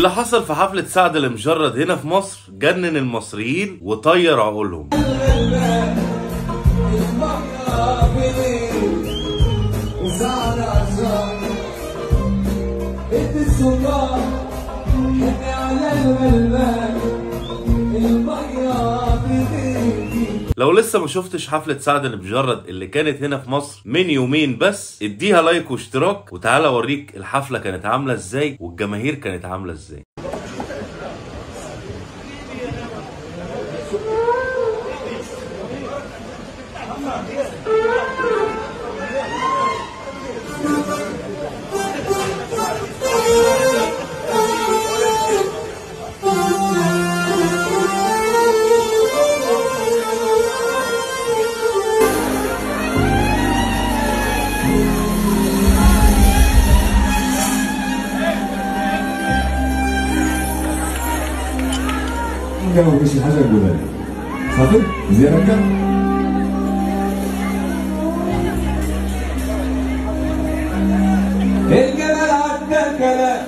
اللي حصل في حفلة سعد المجرد هنا في مصر جنن المصريين وطير عقولهم لو لسه ما شفتش حفلة سعد المجرد اللي كانت هنا في مصر من يومين بس اديها لايك واشتراك وتعالى اوريك الحفلة كانت عاملة ازاي والجماهير كانت عاملة ازاي قالوا لي شي حاجه نقولها لك صافي مزيان هكا الجمال عدى الكلام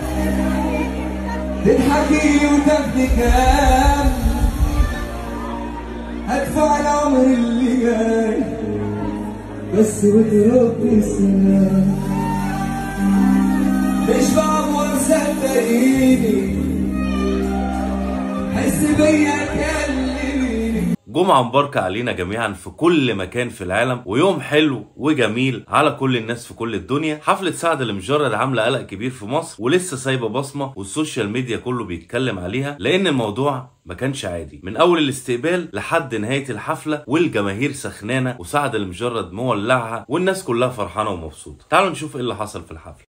تضحكي وتاخدي كام هدفع العمر اللي جاي بس بترد السلام مش بعمر صدقيني حس بيا كلميني جمعة مباركة علينا جميعا في كل مكان في العالم ويوم حلو وجميل على كل الناس في كل الدنيا حفلة سعد المجرد عاملة قلق كبير في مصر ولسه سايبة بصمة والسوشيال ميديا كله بيتكلم عليها لأن الموضوع ما كانش عادي من أول الاستقبال لحد نهاية الحفلة والجماهير سخنانة وسعد المجرد مولعها والناس كلها فرحانة ومبسوطة تعالوا نشوف ايه اللي حصل في الحفلة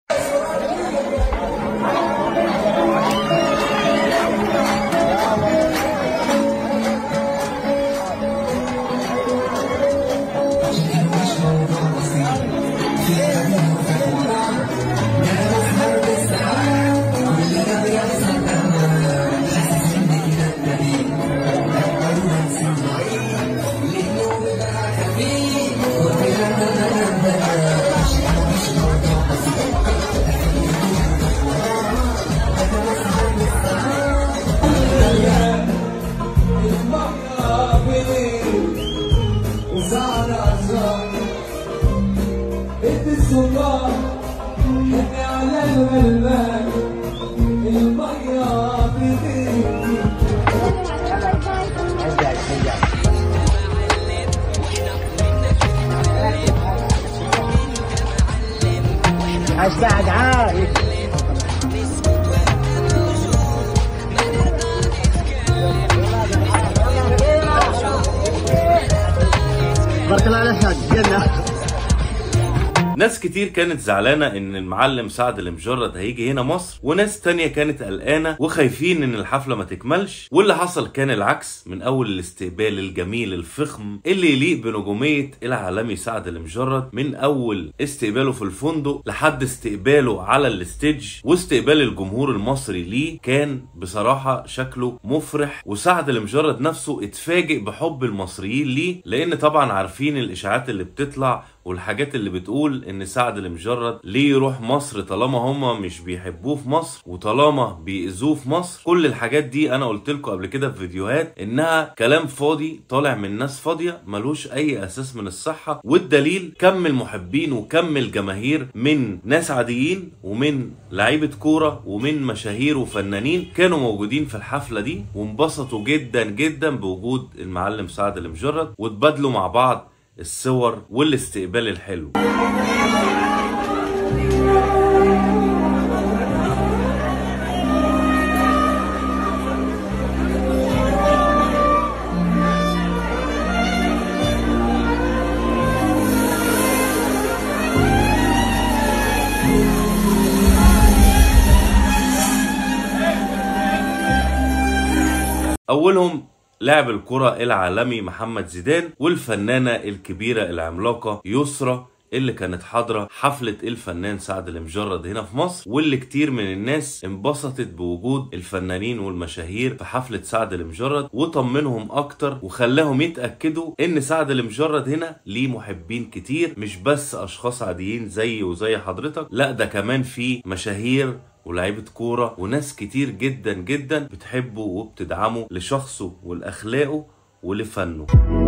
وزعل عزام انت السلطان حكي على الغلبان المية بغيري اسعد عاد بارك الله على سعد جنة ناس كتير كانت زعلانة ان المعلم سعد المجرد هيجي هنا مصر وناس تانية كانت قلقانة وخايفين ان الحفلة ما تكملش واللي حصل كان العكس من اول الاستقبال الجميل الفخم اللي يليق بنجومية العالمي سعد المجرد من اول استقباله في الفندق لحد استقباله على الاستيج واستقبال الجمهور المصري ليه كان بصراحة شكله مفرح وسعد المجرد نفسه اتفاجئ بحب المصريين ليه لان طبعا عارفين الاشاعات اللي بتطلع والحاجات اللي بتقول ان سعد المجرد ليه يروح مصر طالما هما مش بيحبوه في مصر وطالما بيأذوه في مصر كل الحاجات دي انا قلت لكم قبل كده في فيديوهات انها كلام فاضي طالع من ناس فاضيه ملوش اي اساس من الصحه والدليل كم المحبين وكم الجماهير من ناس عاديين ومن لعيبه كوره ومن مشاهير وفنانين كانوا موجودين في الحفله دي وانبسطوا جدا جدا بوجود المعلم سعد المجرد واتبادلوا مع بعض الصور والاستقبال الحلو أولهم لاعب الكرة العالمي محمد زيدان والفنانة الكبيرة العملاقة يسرى اللي كانت حاضرة حفلة الفنان سعد المجرد هنا في مصر واللي كتير من الناس انبسطت بوجود الفنانين والمشاهير في حفلة سعد المجرد وطمنهم اكتر وخلاهم يتأكدوا ان سعد المجرد هنا ليه محبين كتير مش بس اشخاص عاديين زي وزي حضرتك لا ده كمان في مشاهير ولاعيبه كوره وناس كتير جدا جدا بتحبه وبتدعمه لشخصه ولاخلاقه ولفنه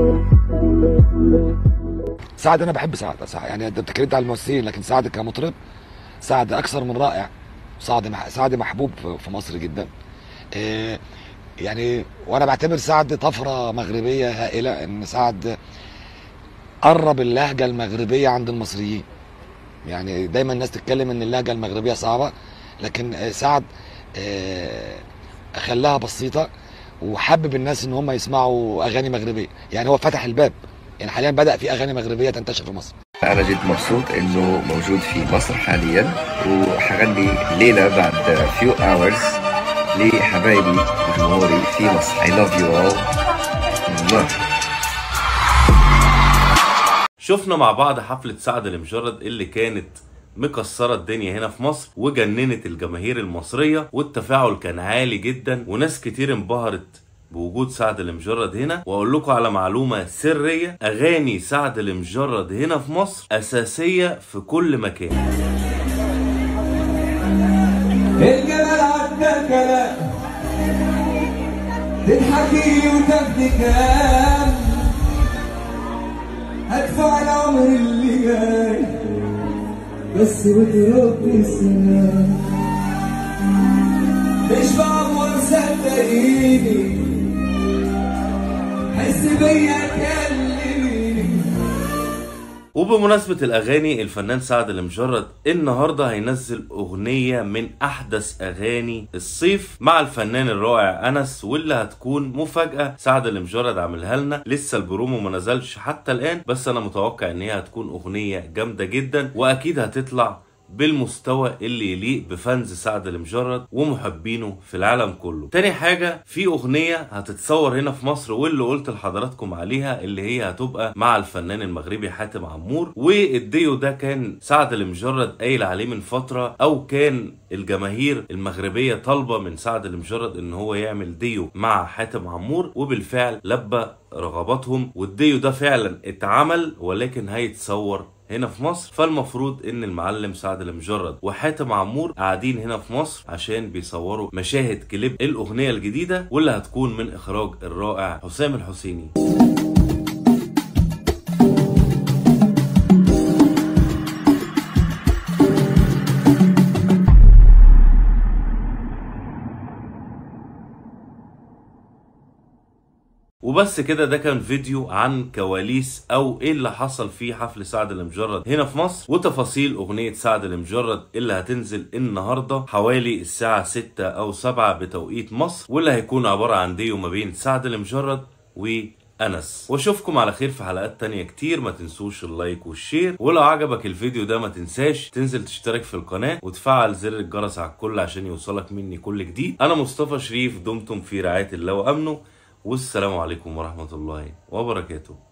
سعد انا بحب سعد سعد- يعني انت اتكلمت على الممثلين لكن سعد كمطرب سعد اكثر من رائع سعد مح- سعد محبوب في- في مصر جدا إيه، يعني وانا بعتبر سعد طفره مغربيه هائله ان سعد قرب اللهجه المغربيه عند المصريين يعني دايما الناس تتكلم ان اللهجه المغربيه صعبه لكن آه، سعد آه، خلاها بسيطه وحبب الناس ان هم يسمعوا اغاني مغربيه يعني هو فتح الباب يعني حاليا بدا في اغاني مغربيه تنتشر في مصر أنا جد مبسوط إنه موجود في مصر حاليا وحغني ليلة بعد few hours لحبايبي وجمهوري في مصر I love you all mwah. شفنا مع بعض حفلة سعد المجرد اللي كانت مكسرة الدنيا هنا في مصر وجننت الجماهير المصرية والتفاعل كان عالي جدا وناس كتير انبهرت بوجود سعد المجرد هنا واقول لكم على معلومة سرية اغاني سعد المجرد هنا في مصر اساسية في كل مكان الجمال عدى كلام تضحكي وتاخدي كلام هدفع العمر اللي جاي بس بتربي السلام مش بعمر صدقيني حس بيا كلميني وبمناسبة الأغاني الفنان سعد المجرد النهاردة هينزل أغنية من أحدث أغاني الصيف مع الفنان الرائع أنس واللي هتكون مفاجأة سعد المجرد عاملها لنا لسه البرومو ما نزلش حتى الآن بس أنا متوقع إن هي هتكون أغنية جامدة جدا وأكيد هتطلع بالمستوى اللي يليق بفانز سعد المجرد ومحبينه في العالم كله تاني حاجة في أغنية هتتصور هنا في مصر واللي قلت لحضراتكم عليها اللي هي هتبقى مع الفنان المغربي حاتم عمور والديو ده كان سعد المجرد قايل عليه من فترة أو كان الجماهير المغربية طالبة من سعد المجرد إن هو يعمل ديو مع حاتم عمور وبالفعل لبى رغباتهم والديو ده فعلا اتعمل ولكن هيتصور هنا في مصر فالمفروض ان المعلم سعد المجرد وحاتم عمور قاعدين هنا في مصر عشان بيصوروا مشاهد كليب الاغنيه الجديده واللي هتكون من اخراج الرائع حسام الحسيني وبس كده ده كان فيديو عن كواليس او ايه اللي حصل في حفل سعد المجرد هنا في مصر وتفاصيل اغنية سعد المجرد اللي هتنزل النهاردة حوالي الساعة 6 او 7 بتوقيت مصر واللي هيكون عبارة عن ديو ما بين سعد المجرد و انس واشوفكم على خير في حلقات تانية كتير ما تنسوش اللايك والشير ولو عجبك الفيديو ده ما تنساش تنزل تشترك في القناة وتفعل زر الجرس على الكل عشان يوصلك مني كل جديد انا مصطفى شريف دمتم في رعاية الله وامنه والسلام عليكم ورحمة الله وبركاته